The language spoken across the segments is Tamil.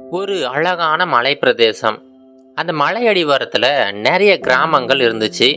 ஒரு அழகான மலை பிரதேசம் அந்த மலை அடிவாரத்தில் நிறைய கிராமங்கள் இருந்துச்சு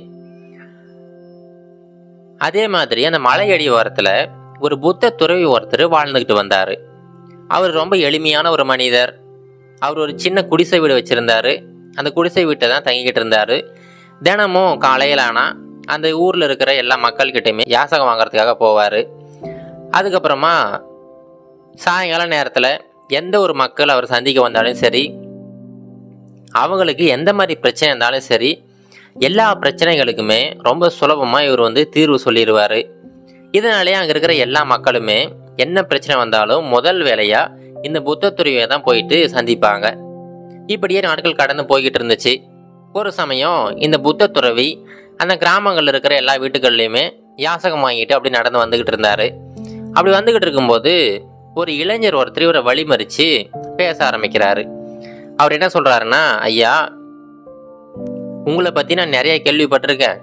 அதே மாதிரி அந்த மலை அடிவாரத்தில் ஒரு புத்த துறவி ஒருத்தர் வாழ்ந்துக்கிட்டு வந்தார் அவர் ரொம்ப எளிமையான ஒரு மனிதர் அவர் ஒரு சின்ன குடிசை வீடு வச்சுருந்தாரு அந்த குடிசை வீட்டை தான் தங்கிக்கிட்டு இருந்தார் தினமும் காலையில் ஆனால் அந்த ஊரில் இருக்கிற எல்லா மக்கள்கிட்டையுமே யாசகம் வாங்குறதுக்காக போவார் அதுக்கப்புறமா சாயங்கால நேரத்தில் எந்த ஒரு மக்கள் அவர் சந்திக்க வந்தாலும் சரி அவங்களுக்கு எந்த மாதிரி பிரச்சனை இருந்தாலும் சரி எல்லா பிரச்சனைகளுக்குமே ரொம்ப சுலபமாக இவர் வந்து தீர்வு சொல்லிடுவார் இதனாலே அங்கே இருக்கிற எல்லா மக்களுமே என்ன பிரச்சனை வந்தாலும் முதல் வேலையாக இந்த புத்த துறவியை தான் போயிட்டு சந்திப்பாங்க இப்படியே நாட்கள் கடந்து போய்கிட்டு இருந்துச்சு ஒரு சமயம் இந்த புத்த துறவி அந்த கிராமங்களில் இருக்கிற எல்லா வீட்டுகள்லையுமே யாசகம் வாங்கிட்டு அப்படி நடந்து வந்துக்கிட்டு இருந்தார் அப்படி வந்துக்கிட்டு இருக்கும்போது ஒரு இளைஞர் ஒருத்தர் இவரை வழிமறித்து பேச ஆரம்பிக்கிறாரு அவர் என்ன சொல்கிறாருன்னா ஐயா உங்களை பற்றி நான் நிறைய கேள்விப்பட்டிருக்கேன்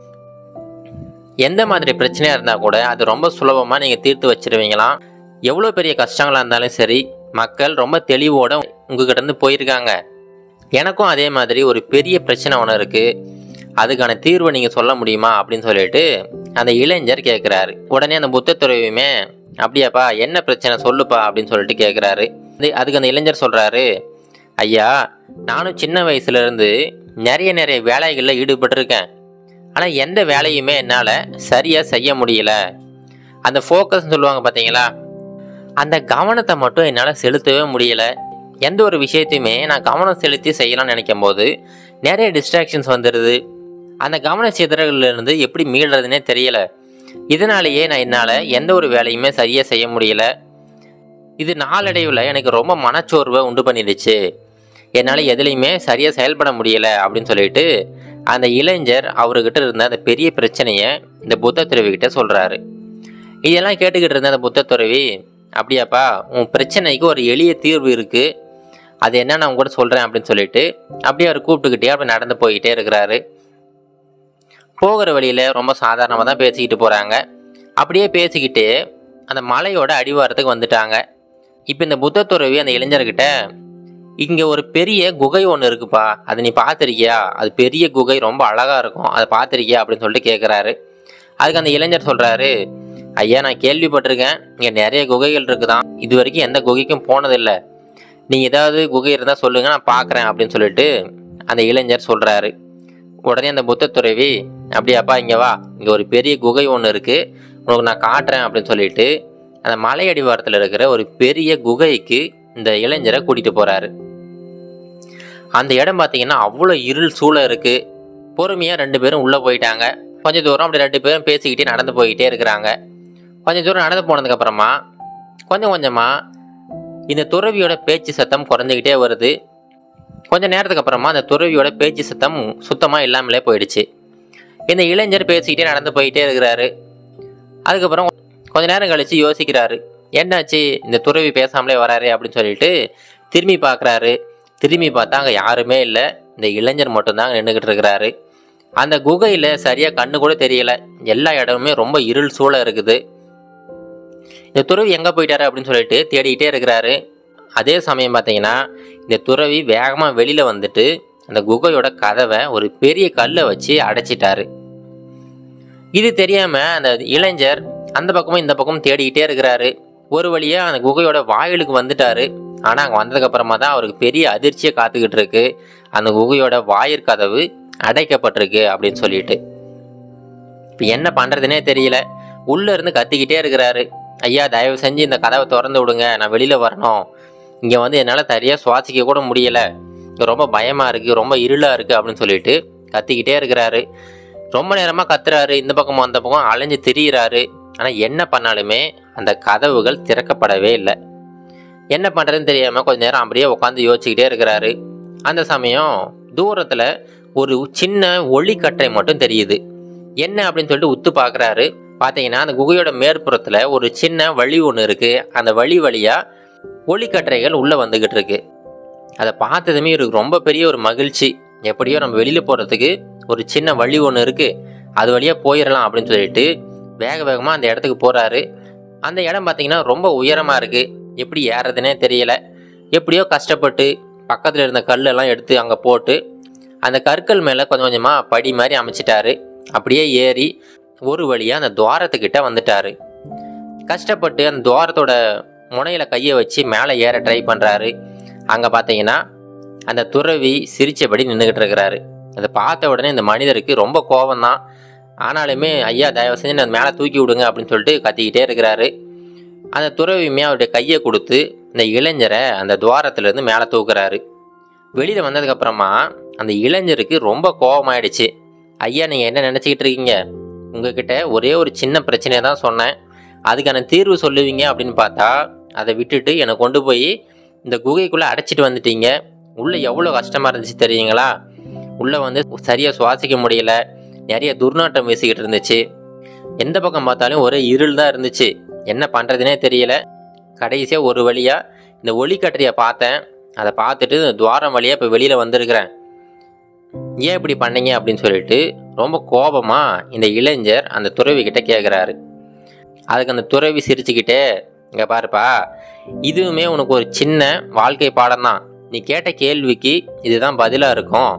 எந்த மாதிரி பிரச்சனையாக இருந்தால் கூட அது ரொம்ப சுலபமாக நீங்கள் தீர்த்து வச்சிருவீங்களாம் எவ்வளோ பெரிய கஷ்டங்களாக இருந்தாலும் சரி மக்கள் ரொம்ப தெளிவோட உங்ககிட்ட இருந்து போயிருக்காங்க எனக்கும் அதே மாதிரி ஒரு பெரிய பிரச்சனை ஒன்று இருக்குது அதுக்கான தீர்வை நீங்கள் சொல்ல முடியுமா அப்படின்னு சொல்லிட்டு அந்த இளைஞர் கேட்குறாரு உடனே அந்த புத்த துறவியுமே அப்படியாப்பா என்ன பிரச்சனை சொல்லுப்பா அப்படின்னு சொல்லிட்டு கேட்குறாரு அதுக்கு அந்த இளைஞர் சொல்கிறாரு ஐயா நானும் சின்ன வயசுலேருந்து நிறைய நிறைய வேலைகளில் ஈடுபட்டிருக்கேன் ஆனால் எந்த வேலையுமே என்னால் சரியாக செய்ய முடியல அந்த ஃபோக்கஸ்ன்னு சொல்லுவாங்க பார்த்தீங்களா அந்த கவனத்தை மட்டும் என்னால் செலுத்தவே முடியல எந்த ஒரு விஷயத்தையுமே நான் கவனம் செலுத்தி செய்யலாம்னு நினைக்கும் போது நிறைய டிஸ்ட்ராக்ஷன்ஸ் வந்துடுது அந்த கவன சிதறல்லேருந்து எப்படி மீள்றதுனே தெரியல இதனாலேயே நான் என்னால் எந்த ஒரு வேலையுமே சரியாக செய்ய முடியல இது நாளடைவில் எனக்கு ரொம்ப மனச்சோர்வை உண்டு பண்ணிடுச்சு என்னால் எதுலேயுமே சரியாக செயல்பட முடியல அப்படின்னு சொல்லிட்டு அந்த இளைஞர் அவர்கிட்ட இருந்த அந்த பெரிய பிரச்சனையை இந்த புத்த துறவிக்கிட்ட சொல்கிறாரு இதெல்லாம் கேட்டுக்கிட்டு இருந்த அந்த புத்த துறவி அப்படியாப்பா உன் பிரச்சனைக்கு ஒரு எளிய தீர்வு இருக்குது அது என்ன நான் உங்கள்கிட்ட சொல்கிறேன் அப்படின்னு சொல்லிட்டு அப்படியே அவர் கூப்பிட்டுக்கிட்டே அப்படி நடந்து போய்கிட்டே இருக்கிறாரு போகிற வழியில் ரொம்ப சாதாரணமாக தான் பேசிக்கிட்டு போகிறாங்க அப்படியே பேசிக்கிட்டு அந்த மலையோட அடிவாரத்துக்கு வந்துட்டாங்க இப்போ இந்த புத்த துறவி அந்த இளைஞர்கிட்ட இங்கே ஒரு பெரிய குகை ஒன்று இருக்குப்பா அதை நீ பார்த்துருக்கியா அது பெரிய குகை ரொம்ப அழகாக இருக்கும் அதை பார்த்துருக்கியா அப்படின்னு சொல்லிட்டு கேட்குறாரு அதுக்கு அந்த இளைஞர் சொல்கிறாரு ஐயா நான் கேள்விப்பட்டிருக்கேன் இங்கே நிறைய குகைகள் இருக்குதான் இது வரைக்கும் எந்த குகைக்கும் போனதில்லை நீங்கள் ஏதாவது குகை இருந்தால் சொல்லுங்கள் நான் பார்க்குறேன் அப்படின்னு சொல்லிட்டு அந்த இளைஞர் சொல்கிறாரு உடனே அந்த புத்த துறவி அப்படியாப்பா இங்கே வா இங்கே ஒரு பெரிய குகை ஒன்று இருக்குது உனக்கு நான் காட்டுறேன் அப்படின்னு சொல்லிட்டு அந்த மலை அடிவாரத்தில் இருக்கிற ஒரு பெரிய குகைக்கு இந்த இளைஞரை கூட்டிகிட்டு போகிறாரு அந்த இடம் பார்த்தீங்கன்னா அவ்வளோ இருள் சூழ இருக்குது பொறுமையாக ரெண்டு பேரும் உள்ளே போயிட்டாங்க கொஞ்சம் தூரம் அப்படி ரெண்டு பேரும் பேசிக்கிட்டே நடந்து போய்கிட்டே இருக்கிறாங்க கொஞ்சம் தூரம் நடந்து போனதுக்கப்புறமா கொஞ்சம் கொஞ்சமாக இந்த துறவியோட பேச்சு சத்தம் குறைஞ்சிக்கிட்டே வருது கொஞ்ச நேரத்துக்கு அப்புறமா அந்த துறவியோட பேச்சு சத்தம் சுத்தமாக இல்லாமலே போயிடுச்சு இந்த இளைஞர் பேசிக்கிட்டே நடந்து போயிட்டே இருக்கிறாரு அதுக்கப்புறம் கொஞ்ச நேரம் கழித்து யோசிக்கிறாரு என்னாச்சு இந்த துறவி பேசாமலே வராரு அப்படின்னு சொல்லிட்டு திரும்பி பார்க்குறாரு திரும்பி பார்த்தா அங்கே யாருமே இல்லை இந்த இளைஞர் மட்டும்தான் நின்றுக்கிட்டு இருக்கிறாரு அந்த குகையில் சரியாக கண்ணு கூட தெரியல எல்லா இடமுமே ரொம்ப இருள் சூழ இருக்குது இந்த துறவி எங்கே போயிட்டாரு அப்படின்னு சொல்லிட்டு தேடிக்கிட்டே இருக்கிறாரு அதே சமயம் பார்த்தீங்கன்னா இந்த துறவி வேகமாக வெளியில் வந்துட்டு அந்த குகையோட கதவை ஒரு பெரிய கல்லை வச்சு அடைச்சிட்டாரு இது தெரியாமல் அந்த இளைஞர் அந்த பக்கமும் இந்த பக்கமும் தேடிக்கிட்டே இருக்கிறாரு ஒரு வழியாக அந்த குகையோட வாயிலுக்கு வந்துட்டாரு ஆனால் அங்கே வந்ததுக்கப்புறமா தான் அவருக்கு பெரிய அதிர்ச்சியை காத்துக்கிட்டு இருக்கு அந்த குகையோட வாயிற் கதவு அடைக்கப்பட்டிருக்கு அப்படின்னு சொல்லிட்டு இப்போ என்ன பண்ணுறதுனே தெரியல உள்ளே இருந்து கத்திக்கிட்டே இருக்கிறாரு ஐயா தயவு செஞ்சு இந்த கதவை திறந்து விடுங்க நான் வெளியில் வரணும் இங்கே வந்து என்னால் சரியாக சுவாசிக்க கூட முடியலை இங்கே ரொம்ப பயமாக இருக்குது ரொம்ப இருளாக இருக்குது அப்படின்னு சொல்லிட்டு கத்திக்கிட்டே இருக்கிறாரு ரொம்ப நேரமாக கத்துறாரு இந்த பக்கமும் அந்த பக்கம் அலைஞ்சு திரியிறாரு ஆனால் என்ன பண்ணாலுமே அந்த கதவுகள் திறக்கப்படவே இல்லை என்ன பண்ணுறதுன்னு தெரியாமல் கொஞ்ச நேரம் அப்படியே உட்காந்து யோசிச்சுக்கிட்டே இருக்கிறாரு அந்த சமயம் தூரத்தில் ஒரு சின்ன ஒளிக்கற்றை மட்டும் தெரியுது என்ன அப்படின்னு சொல்லிட்டு உத்து பார்க்குறாரு பார்த்தீங்கன்னா அந்த குகையோட மேற்புறத்தில் ஒரு சின்ன வழி ஒன்று இருக்குது அந்த வழி வழியாக ஒளிக்கற்றைகள் உள்ளே வந்துக்கிட்டு இருக்கு அதை பார்த்ததுமே இவருக்கு ரொம்ப பெரிய ஒரு மகிழ்ச்சி எப்படியோ நம்ம வெளியில் போகிறதுக்கு ஒரு சின்ன வழி ஒன்று இருக்குது அது வழியாக போயிடலாம் அப்படின்னு சொல்லிட்டு வேக வேகமாக அந்த இடத்துக்கு போகிறாரு அந்த இடம் பார்த்தீங்கன்னா ரொம்ப உயரமாக இருக்குது எப்படி ஏறதுனே தெரியல எப்படியோ கஷ்டப்பட்டு பக்கத்தில் இருந்த கல்லெல்லாம் எடுத்து அங்கே போட்டு அந்த கற்கள் மேலே கொஞ்சம் கொஞ்சமாக படி மாதிரி அமைச்சிட்டாரு அப்படியே ஏறி ஒரு வழியாக அந்த துவாரத்துக்கிட்ட வந்துட்டாரு கஷ்டப்பட்டு அந்த துவாரத்தோட முனையில் கையை வச்சு மேலே ஏற ட்ரை பண்ணுறாரு அங்கே பார்த்தீங்கன்னா அந்த துறவி சிரிச்சபடி நின்றுக்கிட்டு இருக்கிறாரு அதை பார்த்த உடனே இந்த மனிதருக்கு ரொம்ப கோபம் தான் ஆனாலுமே ஐயா தயவு செஞ்சு நான் மேலே தூக்கி விடுங்க அப்படின்னு சொல்லிட்டு கத்திக்கிட்டே இருக்கிறாரு அந்த துறவியுமே அவருடைய கையை கொடுத்து இந்த இளைஞரை அந்த துவாரத்துலேருந்து மேலே தூக்குறாரு வெளியில் வந்ததுக்கப்புறமா அந்த இளைஞருக்கு ரொம்ப கோபமாயிடுச்சு ஐயா நீங்கள் என்ன நினச்சிக்கிட்டு இருக்கீங்க உங்ககிட்ட ஒரே ஒரு சின்ன பிரச்சனையை தான் சொன்னேன் அதுக்கான தீர்வு சொல்லுவீங்க அப்படின்னு பார்த்தா அதை விட்டுட்டு என்னை கொண்டு போய் இந்த குகைக்குள்ளே அடைச்சிட்டு வந்துட்டீங்க உள்ளே எவ்வளோ கஷ்டமாக இருந்துச்சு தெரியுங்களா உள்ளே வந்து சரியாக சுவாசிக்க முடியல நிறைய துர்நாற்றம் வீசிக்கிட்டு இருந்துச்சு எந்த பக்கம் பார்த்தாலும் ஒரே இருள் தான் இருந்துச்சு என்ன பண்ணுறதுனே தெரியல கடைசியாக ஒரு வழியாக இந்த ஒளிக்கற்றையை பார்த்தேன் அதை பார்த்துட்டு இந்த துவாரம் வழியாக இப்போ வெளியில் வந்திருக்கிறேன் ஏன் இப்படி பண்ணீங்க அப்படின்னு சொல்லிட்டு ரொம்ப கோபமாக இந்த இளைஞர் அந்த துறவி கிட்ட கேட்குறாரு அதுக்கு அந்த துறவி சிரிச்சுக்கிட்டே இங்கே பாருப்பா இதுவுமே உனக்கு ஒரு சின்ன வாழ்க்கை பாடம் தான் நீ கேட்ட கேள்விக்கு இதுதான் பதிலாக இருக்கும்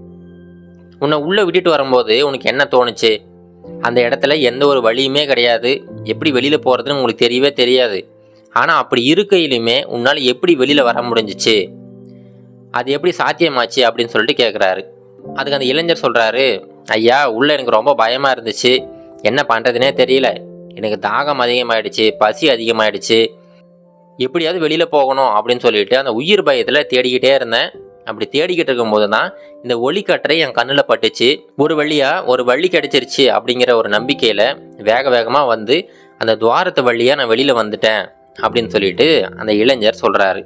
உன்னை உள்ளே விட்டுட்டு வரும்போது உனக்கு என்ன தோணுச்சு அந்த இடத்துல எந்த ஒரு வழியுமே கிடையாது எப்படி வெளியில் போகிறதுன்னு உங்களுக்கு தெரியவே தெரியாது ஆனால் அப்படி இருக்கையிலுமே உன்னால் எப்படி வெளியில் வர முடிஞ்சிச்சு அது எப்படி சாத்தியமாச்சு அப்படின்னு சொல்லிட்டு கேட்குறாரு அதுக்கு அந்த இளைஞர் சொல்கிறாரு ஐயா உள்ளே எனக்கு ரொம்ப பயமாக இருந்துச்சு என்ன பண்ணுறதுனே தெரியல எனக்கு தாகம் அதிகமாயிடுச்சு பசி அதிகமாயிடுச்சு எப்படியாவது வெளியில் போகணும் அப்படின்னு சொல்லிட்டு அந்த உயிர் பயத்தில் தேடிக்கிட்டே இருந்தேன் அப்படி தேடிக்கிட்டு இருக்கும்போது தான் இந்த ஒளிக்கற்றை என் கண்ணில் பட்டுச்சு ஒரு வழியாக ஒரு வழி கிடைச்சிருச்சு அப்படிங்கிற ஒரு நம்பிக்கையில் வேக வேகமாக வந்து அந்த துவாரத்து வழியாக நான் வெளியில் வந்துட்டேன் அப்படின்னு சொல்லிட்டு அந்த இளைஞர் சொல்கிறாரு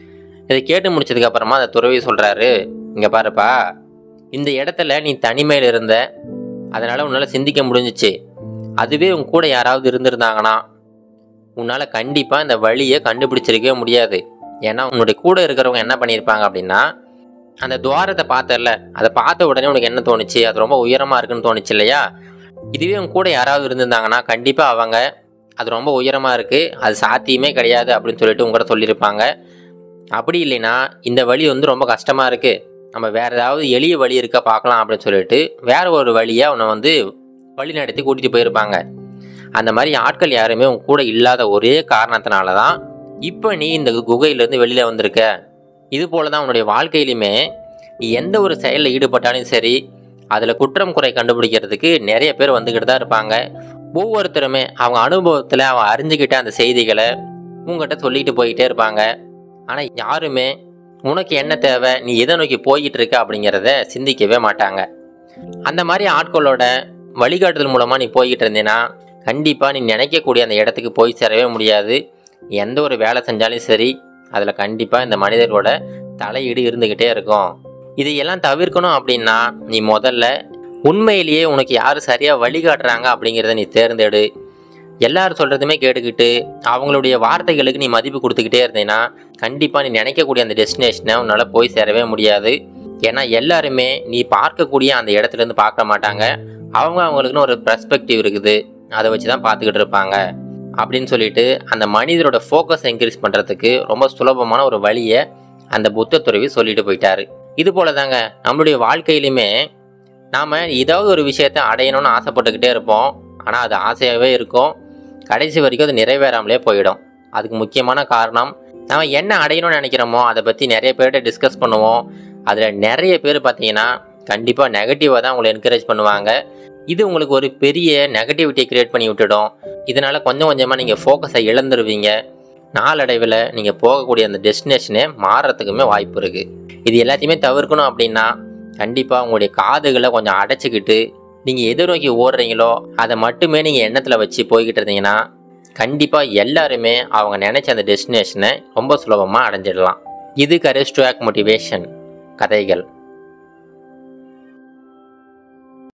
இதை கேட்டு முடிச்சதுக்கு அப்புறமா அந்த துறவி சொல்கிறாரு இங்கே பாருப்பா இந்த இடத்துல நீ தனிமையில் இருந்த அதனால் உன்னால் சிந்திக்க முடிஞ்சிச்சு அதுவே உன் கூட யாராவது இருந்திருந்தாங்கன்னா உன்னால் கண்டிப்பாக இந்த வழியை கண்டுபிடிச்சிருக்கவே முடியாது ஏன்னா உன்னுடைய கூட இருக்கிறவங்க என்ன பண்ணியிருப்பாங்க அப்படின்னா அந்த துவாரத்தை பார்த்தல அதை பார்த்த உடனே உனக்கு என்ன தோணுச்சு அது ரொம்ப உயரமாக இருக்குன்னு தோணுச்சு இல்லையா இதுவே உன் கூட யாராவது இருந்திருந்தாங்கன்னா கண்டிப்பாக அவங்க அது ரொம்ப உயரமாக இருக்குது அது சாத்தியமே கிடையாது அப்படின்னு சொல்லிட்டு உங்கள்கிட்ட சொல்லியிருப்பாங்க அப்படி இல்லைன்னா இந்த வழி வந்து ரொம்ப கஷ்டமாக இருக்குது நம்ம வேறு ஏதாவது எளிய வழி இருக்க பார்க்கலாம் அப்படின்னு சொல்லிட்டு வேற ஒரு வழியை அவனை வந்து வழி நடத்தி கூட்டிகிட்டு போயிருப்பாங்க அந்த மாதிரி ஆட்கள் யாருமே உன் கூட இல்லாத ஒரே காரணத்தினால தான் இப்போ நீ இந்த குகையிலேருந்து வெளியில் வந்திருக்க இது போல தான் உன்னுடைய வாழ்க்கையிலுமே நீ எந்த ஒரு செயலில் ஈடுபட்டாலும் சரி அதில் குற்றம் குறை கண்டுபிடிக்கிறதுக்கு நிறைய பேர் வந்துக்கிட்டு தான் இருப்பாங்க ஒவ்வொருத்தருமே அவங்க அனுபவத்தில் அவன் அறிஞ்சுக்கிட்ட அந்த செய்திகளை உங்கள்கிட்ட சொல்லிட்டு போயிட்டே இருப்பாங்க ஆனால் யாருமே உனக்கு என்ன தேவை நீ எதை நோக்கி போய்கிட்டு இருக்க அப்படிங்கிறத சிந்திக்கவே மாட்டாங்க அந்த மாதிரி ஆட்களோட வழிகாட்டுதல் மூலமாக நீ போய்கிட்டு இருந்தீன்னா கண்டிப்பாக நீ நினைக்கக்கூடிய அந்த இடத்துக்கு போய் சேரவே முடியாது எந்த ஒரு வேலை செஞ்சாலும் சரி அதில் கண்டிப்பாக இந்த மனிதர்களோட தலையீடு இருந்துக்கிட்டே இருக்கும் இதையெல்லாம் தவிர்க்கணும் அப்படின்னா நீ முதல்ல உண்மையிலேயே உனக்கு யார் சரியாக வழிகாட்டுறாங்க அப்படிங்கிறத நீ தேர்ந்தெடு எல்லாரும் சொல்கிறதுமே கேட்டுக்கிட்டு அவங்களுடைய வார்த்தைகளுக்கு நீ மதிப்பு கொடுத்துக்கிட்டே இருந்தீங்கன்னா கண்டிப்பாக நீ நினைக்கக்கூடிய அந்த டெஸ்டினேஷனை உன்னால் போய் சேரவே முடியாது ஏன்னா எல்லாருமே நீ பார்க்கக்கூடிய அந்த இடத்துலேருந்து பார்க்க மாட்டாங்க அவங்க அவங்களுக்குன்னு ஒரு பெர்ஸ்பெக்டிவ் இருக்குது அதை வச்சு தான் பார்த்துக்கிட்டு இருப்பாங்க அப்படின்னு சொல்லிட்டு அந்த மனிதரோட ஃபோக்கஸ் என்கரேஜ் பண்ணுறதுக்கு ரொம்ப சுலபமான ஒரு வழியை அந்த புத்த துறவி சொல்லிட்டு போயிட்டாரு இது போல தாங்க நம்மளுடைய வாழ்க்கையிலுமே நாம் ஏதாவது ஒரு விஷயத்தை அடையணும்னு ஆசைப்பட்டுக்கிட்டே இருப்போம் ஆனால் அது ஆசையாகவே இருக்கும் கடைசி வரைக்கும் அது நிறைவேறாமலே போயிடும் அதுக்கு முக்கியமான காரணம் நம்ம என்ன அடையணும்னு நினைக்கிறோமோ அதை பற்றி நிறைய பேர்கிட்ட டிஸ்கஸ் பண்ணுவோம் அதில் நிறைய பேர் பார்த்தீங்கன்னா கண்டிப்பாக நெகட்டிவாக தான் உங்களை என்கரேஜ் பண்ணுவாங்க இது உங்களுக்கு ஒரு பெரிய நெகட்டிவிட்டியை கிரியேட் பண்ணி விட்டுடும் இதனால் கொஞ்சம் கொஞ்சமாக நீங்கள் ஃபோக்கஸை இழந்துருவீங்க நாளடைவில் நீங்கள் போகக்கூடிய அந்த டெஸ்டினேஷனே மாறுறதுக்குமே வாய்ப்பு இருக்குது இது எல்லாத்தையுமே தவிர்க்கணும் அப்படின்னா கண்டிப்பாக உங்களுடைய காதுகளை கொஞ்சம் அடைச்சிக்கிட்டு நீங்கள் எதை நோக்கி ஓடுறீங்களோ அதை மட்டுமே நீங்கள் எண்ணத்தில் வச்சு போய்கிட்டு இருந்தீங்கன்னா கண்டிப்பாக எல்லாருமே அவங்க நினச்ச அந்த டெஸ்டினேஷனை ரொம்ப சுலபமாக அடைஞ்சிடலாம் இது கரேஜ் டு ஆக் மோட்டிவேஷன் கதைகள்